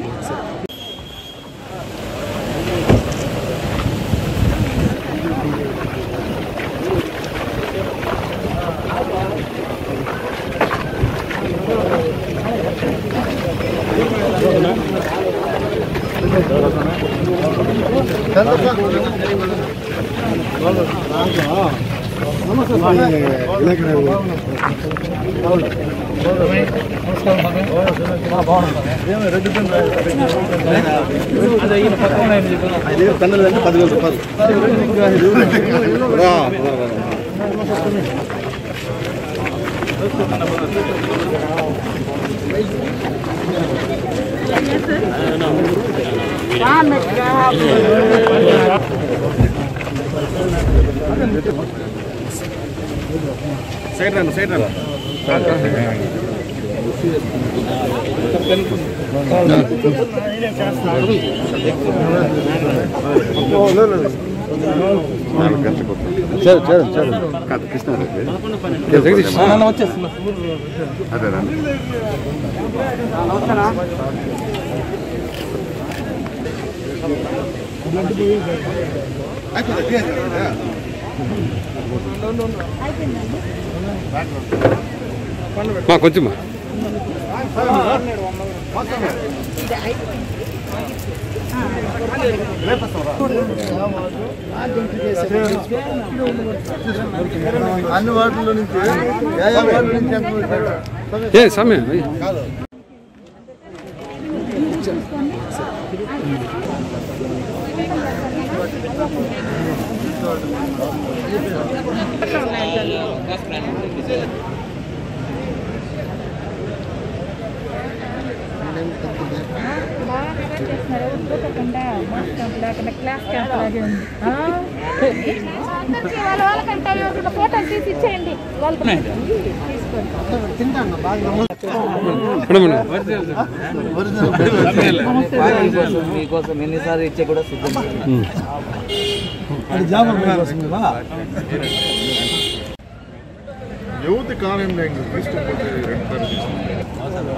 Side రండి side రండి కొంచెం అన్ని వాటిలో నుంచి యాభై వాటిల నుంచి ఎంత ఏ సమయం బాగా చేస్తున్నారు ఊరుకోకుండా మాస్ క్యాంప్ లేకుండా క్లాస్ క్యాంప్ లాగే ఉంది ఆ? అందరికీ వాళ్ళ వాళ్ళకంటే ఒక ఫోటోలు తీసి ఇచ్చేయండి వాళ్ళకి తీసుకోండి మీకోసం ఎన్నిసార్లు ఇచ్చే కూడా సిద్ధం యువత కాలం తీసుకుంటే రెండు సార్లు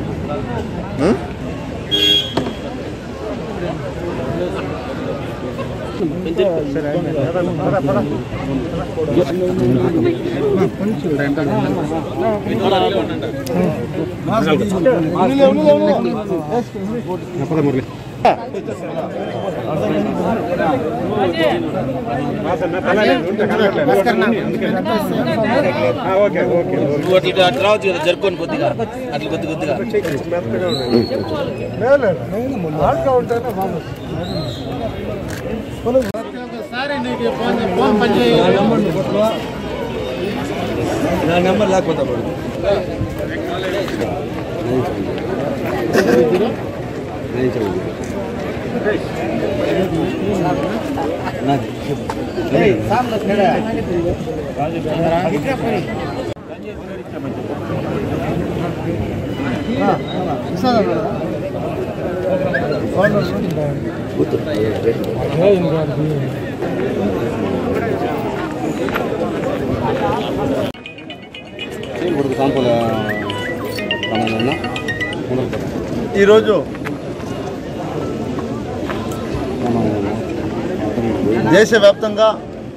అట్లా అట్లా రావచ్చు కదా జరుపుకొని కొద్దిగా అట్లా కొద్ది కొద్దిగా నెంబర్ లేకపోతే ఈరోజు దేశవ్యాప్తంగా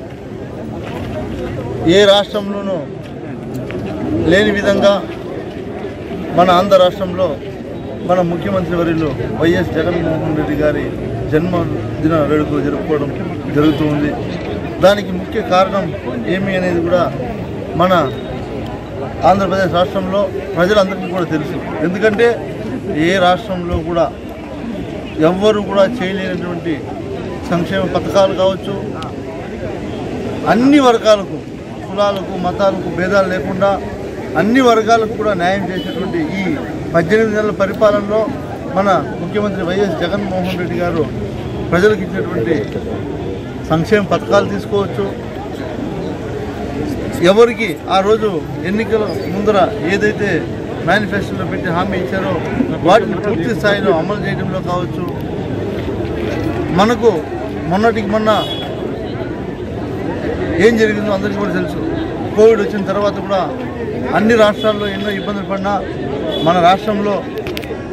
ఏ రాష్ట్రంలోనూ లేని విధంగా మన ఆంధ్ర రాష్ట్రంలో మన ముఖ్యమంత్రి వర్యులు వైఎస్ జగన్మోహన్ రెడ్డి గారి జన్మదిన వేడుకలు జరుపుకోవడం జరుగుతూ ఉంది దానికి ముఖ్య కారణం ఏమి అనేది కూడా మన ఆంధ్రప్రదేశ్ రాష్ట్రంలో ప్రజలందరికీ కూడా తెలుసు ఎందుకంటే ఏ రాష్ట్రంలో కూడా ఎవ్వరు కూడా చేయలేనటువంటి సంక్షేమ పథకాలు కావచ్చు అన్ని వర్గాలకు కులాలకు మతాలకు భేదాలు లేకుండా అన్ని వర్గాలకు కూడా న్యాయం చేసేటువంటి ఈ పద్దెనిమిది నెలల పరిపాలనలో మన ముఖ్యమంత్రి వైఎస్ జగన్మోహన్ రెడ్డి గారు ప్రజలకు ఇచ్చినటువంటి సంక్షేమ పథకాలు తీసుకోవచ్చు ఎవరికి ఆ రోజు ఎన్నికల ముందర ఏదైతే మేనిఫెస్టోలో పెట్టి హామీ ఇచ్చారో వాటిని పూర్తి స్థాయిలో అమలు చేయడంలో కావచ్చు మనకు మొన్నటికి మొన్న ఏం జరిగిందో అందరికీ కూడా తెలుసు కోవిడ్ వచ్చిన తర్వాత కూడా అన్ని రాష్ట్రాల్లో ఎన్నో ఇబ్బందులు పడినా మన రాష్ట్రంలో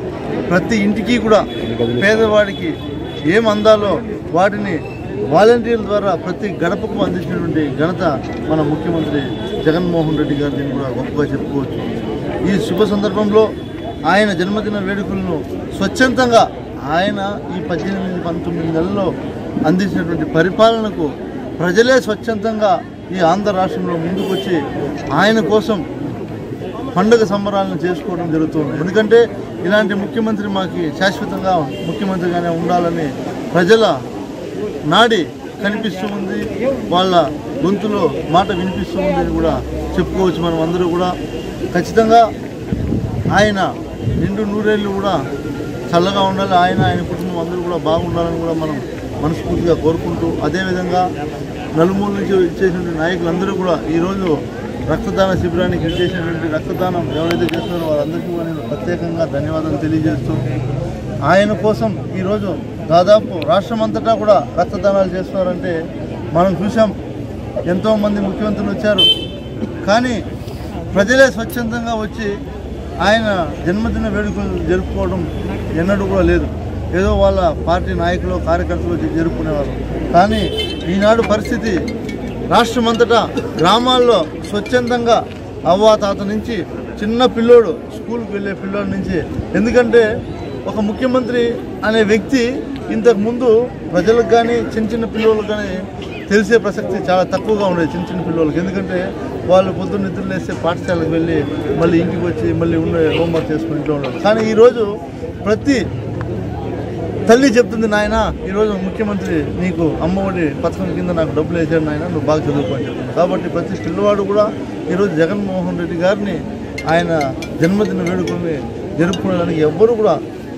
ప్రతి ఇంటికి కూడా పేదవాడికి ఏం అందాలో వాటిని వాలంటీర్ల ద్వారా ప్రతి గడపకు అందించినటువంటి ఘనత మన ముఖ్యమంత్రి జగన్మోహన్ రెడ్డి గారిని కూడా గొప్పగా చెప్పుకోవచ్చు ఈ శుభ సందర్భంలో ఆయన జన్మదిన వేడుకలను స్వచ్ఛందంగా ఆయన ఈ పద్దెనిమిది పంతొమ్మిది నెలల్లో అందించినటువంటి పరిపాలనకు ప్రజలే స్వచ్ఛందంగా ఈ ఆంధ్ర రాష్ట్రంలో ముందుకొచ్చి ఆయన కోసం పండుగ సంబరాలను చేసుకోవడం జరుగుతుంది ఎందుకంటే ఇలాంటి ముఖ్యమంత్రి మాకు శాశ్వతంగా ముఖ్యమంత్రిగానే ఉండాలని ప్రజల నాడి కనిపిస్తూ ఉంది వాళ్ళ గొంతులో మాట వినిపిస్తూ ఉంది అని కూడా చెప్పుకోవచ్చు మనం అందరూ కూడా ఖచ్చితంగా ఆయన నిండు నూరేళ్ళు కూడా చల్లగా ఉండాలి ఆయన ఆయన కుటుంబం అందరూ కూడా బాగుండాలని కూడా మనం మనస్ఫూర్తిగా కోరుకుంటూ అదేవిధంగా నలుమూల నుంచి ఇచ్చేసినటువంటి నాయకులందరూ కూడా ఈరోజు రక్తదాన శిబిరానికి ఇచ్చేసినటువంటి రక్తదానం ఎవరైతే చేస్తున్నారో వారందరికీ కూడా నేను ప్రత్యేకంగా ధన్యవాదాలు తెలియజేస్తూ ఆయన కోసం ఈరోజు దాదాపు రాష్ట్రం అంతటా కూడా రక్తదానాలు చేస్తున్నారంటే మనం చూసాం ఎంతోమంది ముఖ్యమంత్రులు వచ్చారు కానీ ప్రజలే స్వచ్ఛందంగా వచ్చి ఆయన జన్మదిన వేడుకలు జరుపుకోవడం ఎన్నడూ కూడా లేదు ఏదో వాళ్ళ పార్టీ నాయకులు కార్యకర్తలు వచ్చి జరుపుకునేవారు కానీ ఈనాడు పరిస్థితి రాష్ట్రమంతటా గ్రామాల్లో స్వచ్ఛందంగా అవ్వ తాత నుంచి చిన్న పిల్లోడు స్కూల్కి వెళ్ళే పిల్లోడి నుంచి ఎందుకంటే ఒక ముఖ్యమంత్రి అనే వ్యక్తి ఇంతకు ముందు ప్రజలకు కానీ చిన్న చిన్న పిల్లలకు కానీ తెలిసే ప్రసక్తి చాలా తక్కువగా ఉండేది చిన్న చిన్న పిల్లలకి ఎందుకంటే వాళ్ళు పొద్దున్న నిద్ర లేస్తే పాఠశాలకు వెళ్ళి మళ్ళీ ఇంటికి వచ్చి మళ్ళీ ఉన్న హోంవర్క్ చేసుకుని ఇంట్లో ఉండడం కానీ ఈరోజు ప్రతి తల్లి చెప్తుంది నాయన ఈరోజు ముఖ్యమంత్రి నీకు అమ్మఒడి పథకం కింద నాకు డబ్బులు వేసాడు నాయన నువ్వు బాగా చదువుకో అని చెప్తుంది కాబట్టి ప్రతి పిల్లవాడు కూడా ఈరోజు జగన్మోహన్ రెడ్డి గారిని ఆయన జన్మదిన వేడుకల్ని జరుపుకోవడానికి ఎవ్వరు కూడా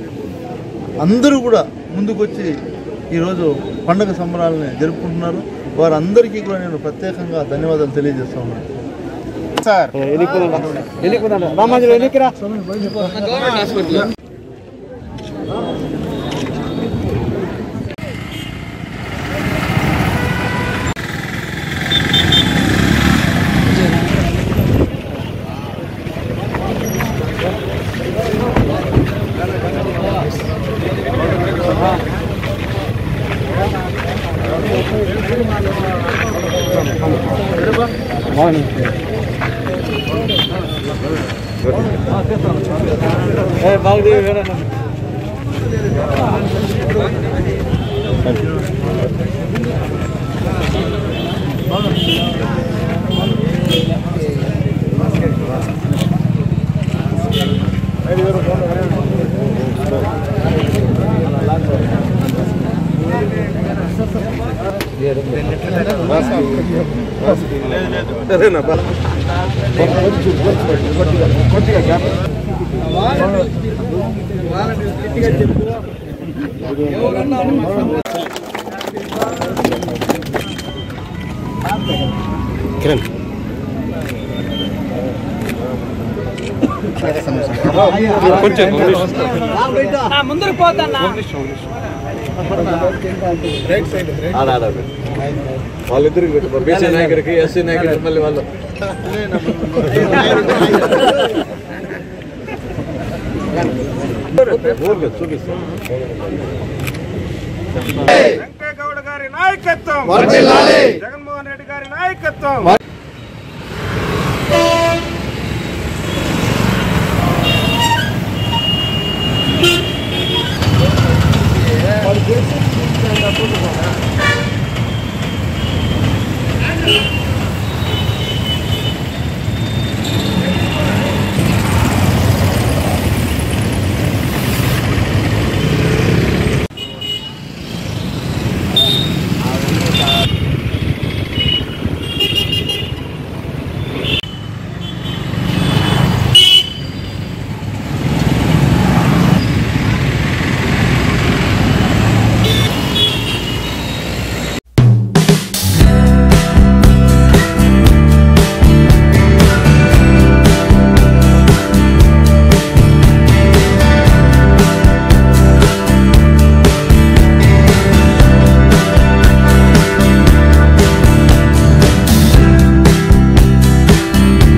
అందరూ కూడా ముందుకొచ్చి ఈరోజు పండుగ సంబరాలని జరుపుకుంటున్నారు వారందరికీ కూడా నేను ప్రత్యేకంగా ధన్యవాదాలు తెలియజేస్తా ఉన్నాను సార్ రామాజు ఎన్నికరా కిరణ్ కొంచెం ముందరకు పోతాన్నా వాళ్ళిద్దరికి పెట్టు బీసీ నాయకుడికి ఎస్సీ నాయకుడికి మళ్ళీ వాళ్ళు ఊరికే చూపిస్తాను వెంకయ్య గౌడ గారి నాయకత్వం జగన్మోహన్ రెడ్డి గారి నాయకత్వం